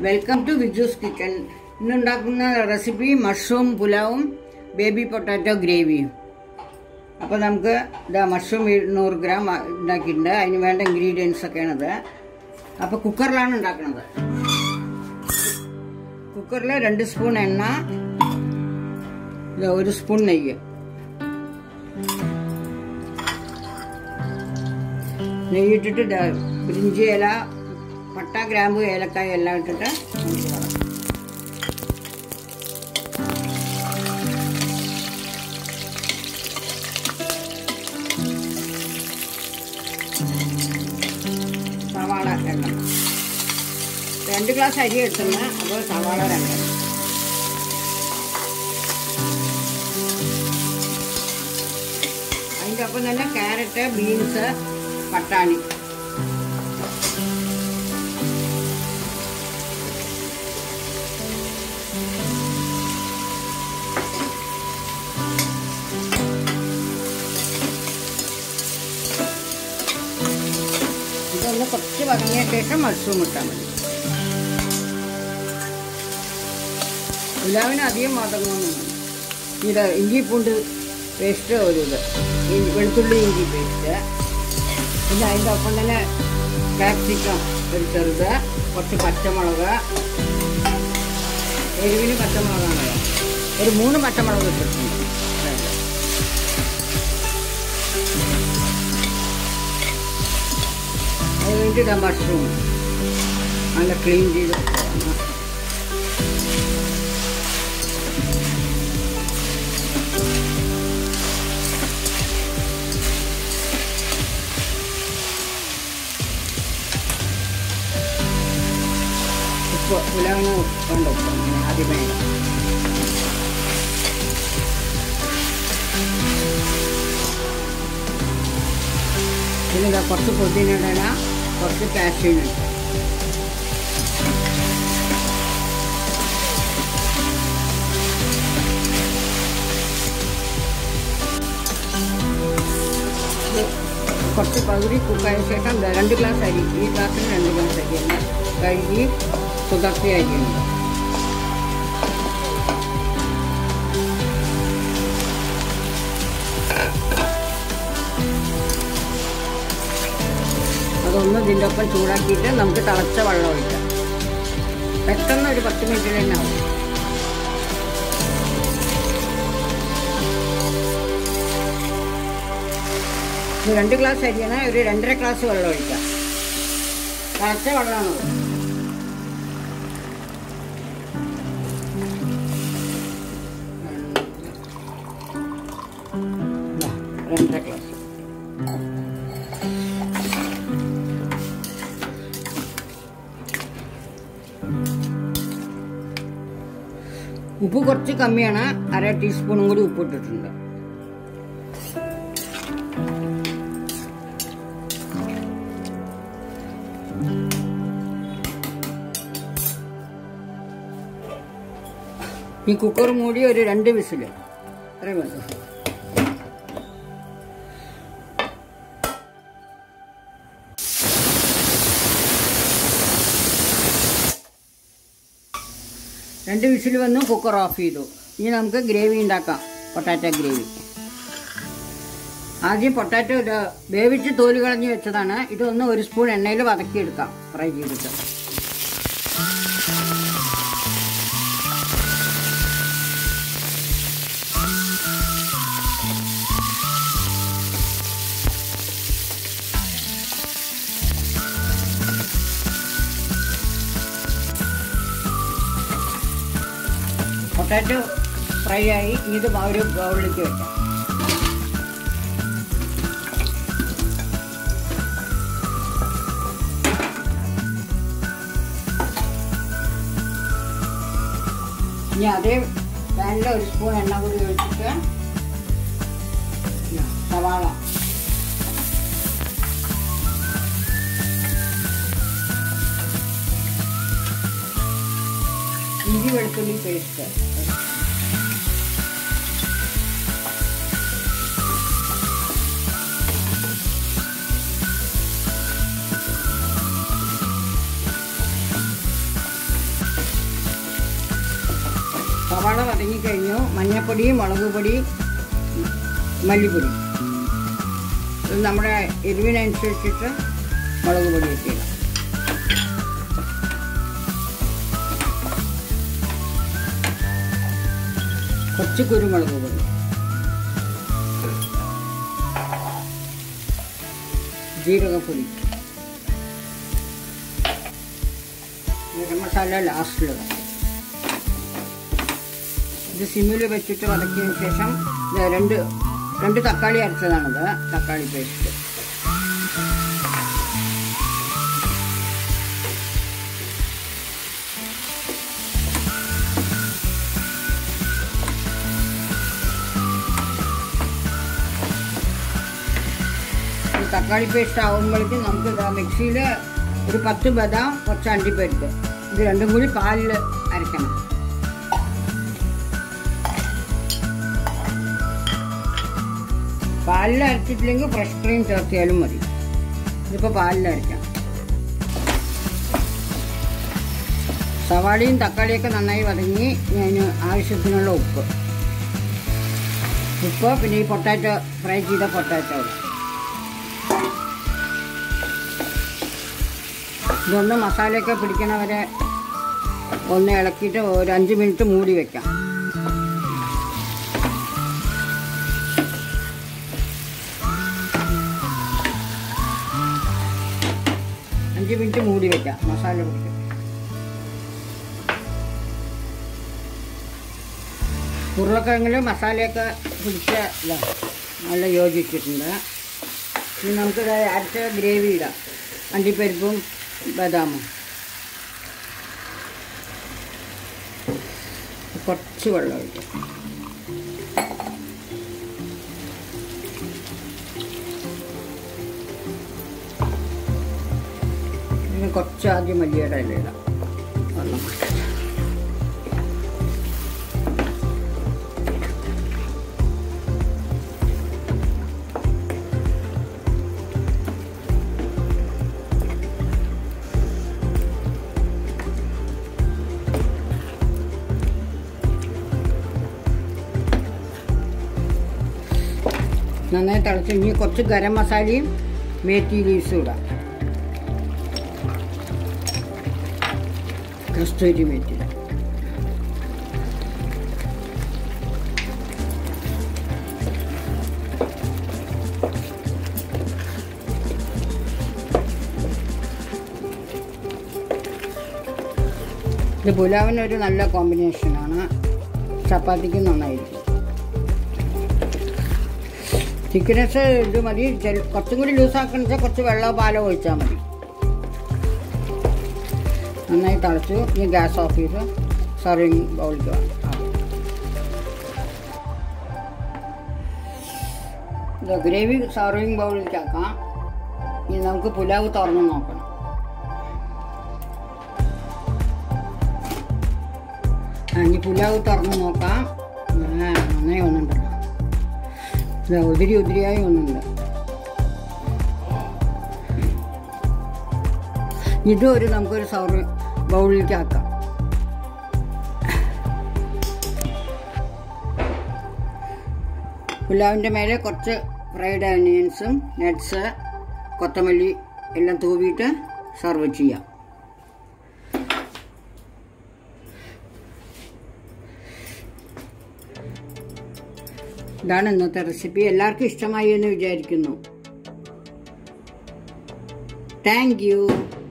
Welcome to Viju's kitchen ഇന്നുണ്ടാക്കുന്ന recipe mushroom പുലാവും baby potato ഗ്രേവിയും അപ്പോൾ നമുക്ക് ഇതാ മഷ്റൂം ഇരുന്നൂറ് ഗ്രാം ഉണ്ടാക്കിയിട്ടുണ്ട് അതിന് വേണ്ട ഇൻഗ്രീഡിയൻസ് ഒക്കെയാണത് അപ്പോൾ കുക്കറിലാണ് ഉണ്ടാക്കുന്നത് കുക്കറിൽ രണ്ട് സ്പൂൺ എണ്ണ ഇത് ഒരു സ്പൂൺ നെയ്യ് നെയ്യിട്ടിട്ട് ദാ ബ്രിഞ്ചി ഇല പട്ട ഗ്രാമ്പു ഏലക്കായ എല്ലാം ഇട്ടിട്ട് നമുക്ക് വറക്കാം. സവാള എണ്ണ രണ്ട് ഗ്ലാസ് അരി എടുത്തുന്ന അപ്പോൾ സവാള രണ്ട് അതിൻ്റെ ഒപ്പം തന്നെ ക്യാരറ്റ് ബീൻസ് പട്ടാണി ഇതൊന്ന് കുറച്ച് വറങ്ങിയ ശേഷം മഷ്റൂം ഇട്ടാൽ മതി പുലാവിന് അധികം വതങ്ങുന്നുണ്ട് ഇത് ഇഞ്ചി പൂണ്ട് പേസ്റ്റ് ഒരു ഇത് ഇഞ്ചി- വെളുത്തുള്ളി ഇഞ്ചി പേസ്റ്റ് പിന്നെ അതിൻ്റെ ഒപ്പം തന്നെ കാപ്സിക്കം ഒരു ചെറുത് കുറച്ച് പച്ചമുളക് എരിവിന് പച്ചമുളകാണ് ഒരു മൂന്ന് പച്ചമുളക് ഇട്ടിട്ടുണ്ട് അതായത്. അത് കഴിഞ്ഞിട്ട് ഇതാ മഷ്റൂം നല്ല ക്ലീൻ ചെയ്ത് വെച്ചതാണ്. ഉപ്പ് പുലാവിന് വേണ്ട ഉപ്പ് അങ്ങനെ ആദ്യമേ ഇടാം. പിന്നെ ഇതാ കുറച്ച് പുതിനയുടെ ഇല കുറച്ച് കാഷ്യൂനുണ്ട് കുറച്ച് പകുതി കുക്കായ ശേഷം ദാ രണ്ട് ഗ്ലാസ് അരി ഈ ഗ്ലാസ്സിന് രണ്ട് ഗ്ലാസ് അരി തന്നെ കഴുകി കുതിർത്തി അരിയുണ്ട് അതൊന്ന് ഇതിൻ്റെ ഒപ്പം ചൂടാക്കിയിട്ട് നമുക്ക് തിളച്ച വെള്ളം ഒഴിക്കാം പെട്ടെന്ന് ഒരു പത്ത് മിനിറ്റിൽ തന്നെ ആവും ഇത് രണ്ട് ഗ്ലാസ് അരിയാണ് ഒരു രണ്ടര ഗ്ലാസ് വെള്ളം ഒഴിക്കാം തിളച്ച വെള്ളമാണ് ഇതാ, രണ്ടര ഗ്ലാസ് ഉപ്പ് കുറച്ച് കമ്മിയാണ് അര ടീസ്പൂണും കൂടി ഉപ്പ് ഇട്ടിട്ടുണ്ട് ഈ കുക്കർ മൂടി ഒരു രണ്ട് വിസില് അത്രയും മതി രണ്ട് വിസിൽ വന്നു കുക്കർ ഓഫ് ചെയ്തു ഇനി നമുക്ക് ഗ്രേവി ഉണ്ടാക്കാം പൊട്ടാറ്റോ ഗ്രേവി ആദ്യം പൊട്ടാറ്റോ ഇത് വേവിച്ച് തോല് കളഞ്ഞ് വെച്ചതാണ് ഇതൊന്ന് ഒരു സ്പൂൺ എണ്ണയിൽ വതക്കിയെടുക്കാം ഫ്രൈ ചെയ്തിട്ട് പൊട്ടാറ്റോ ഫ്രൈ ആയി ഇത് ഒരു ബൗളിലേക്ക് വെക്കാം ഇനി അതേ പാനിൽ ഒരു സ്പൂൺ എണ്ണ കൂടി ഒഴിച്ചിട്ട് ഇതാ, സവാള ഇഞ്ചി വെളുത്തുള്ളി പേസ്റ്റ് വതങ്ങിക്കഴിഞ്ഞു മഞ്ഞൾപ്പൊടി മുളക് പൊടി മല്ലിപ്പൊടി ഇത് നമ്മുടെ എരിവിനനുസരിച്ചിട്ട് മുളക് പൊടി ഇട്ടിടാം കുറച്ച് കുരുമുളക് പൊടി ജീരകപ്പൊടി ഗരം മസാല ലാസ്റ്റിലിടാം ഇത് സിമ്മിൽ വെച്ചിട്ട് വതക്കിയതിന് ശേഷം ഇത് രണ്ട് രണ്ട് തക്കാളി അരച്ചതാണിത് തക്കാളി പേസ്റ്റ് ഈ തക്കാളി പേസ്റ്റ് ആകുമ്പോഴേക്കും നമുക്ക് ഇതാ മിക്സിയിൽ ഒരു പത്ത് ബദാം കുറച്ച് അണ്ടിപ്പരിപ്പ് ഇത് രണ്ടും കൂടി പാലിൽ അരക്കണം പാലിൽ അരച്ചിട്ടില്ലെങ്കിൽ ഫ്രഷ് ക്രീം ചേർത്തിയാലും മതി ഇതിപ്പോൾ പാലിൽ അരക്കാം സവാളയും തക്കാളിയൊക്കെ നന്നായി വതങ്ങി ഞാൻ ആവശ്യത്തിനുള്ള ഉപ്പ് ഉപ്പ് പിന്നെ ഈ പൊട്ടാറ്റോ ഫ്രൈ ചെയ്ത പൊട്ടാറ്റോ ഇതൊന്ന് മസാലയൊക്കെ പിടിക്കണ വരെ ഒന്ന് ഇളക്കിയിട്ട് ഒരു അഞ്ച് മിനിറ്റ് മൂടി വെക്കാം അഞ്ച് മിനിറ്റ് മൂടി വെക്കാം മസാല പിടിക്കും ഉരുളക്കിഴങ്ങിൽ മസാലയൊക്കെ പിടിച്ച ഇതാണ് നല്ല യോജിച്ചിട്ടുണ്ട് ഇനി നമുക്ക് അരച്ച ഗ്രേവി ഇടാം അണ്ടിപ്പരിപ്പും ബദാമും കുറച്ച് വെള്ളം ഒഴിക്കാം ഇനി കുറച്ച് ആദ്യം മല്ലിയുടെ ഇല ഇടാം വെള്ളം മാറ്റാം. നന്നായി തിളച്ച് ഇനി കുറച്ച് ഗരം മസാലയും മേത്തി ലീവ്സും ഇടാം കസ്തൂരി മേത്തി ഇത് പുലാവിന് ഒരു നല്ല കോമ്പിനേഷനാണ് ചപ്പാത്തിക്ക് നന്നായിരിക്കും തിക്നെസ് ഇത് മതി ചെല- കുറച്ചും കൂടി ലൂസാക്കണമെന്ന് വെച്ചാൽ കുറച്ച് വെള്ളമോ പാലോ ഒഴിച്ചാൽ മതി നന്നായി തിളച്ചു ഇനി ഗ്യാസ് ഓഫ് ചെയ്ത് സർവിങ് ബൗളിൽ ഇത് ഗ്രേവി സർവിങ് ബൗളിലേക്ക് ആക്കാം ഇനി നമുക്ക് പുലാവ് തുറന്ന് നോക്കണം ആ ഇനി പുലാവ് തുറന്ന് നോക്കാം ആ, നന്നായി ഒന്നുണ്ടല്ലോ ഇതാ ഉതിരി ഉതിരിയായി ഒന്നുണ്ട് ഇതും ഒരു നമുക്കൊരു സൗർ ബൗളിലേക്ക് ആക്കാം പുലാവിൻ്റെ മേലെ കുറച്ച് ഫ്രൈഡ് ഓണിയൻസും നട്ട്സ് കൊത്തമല്ലി എല്ലാം തൂവിയിട്ട് സർവ് ചെയ്യാം ഇതാണ് ഇന്നത്തെ റെസിപ്പി എല്ലാവർക്കും ഇഷ്ടമായി എന്ന് വിചാരിക്കുന്നു താങ്ക് യു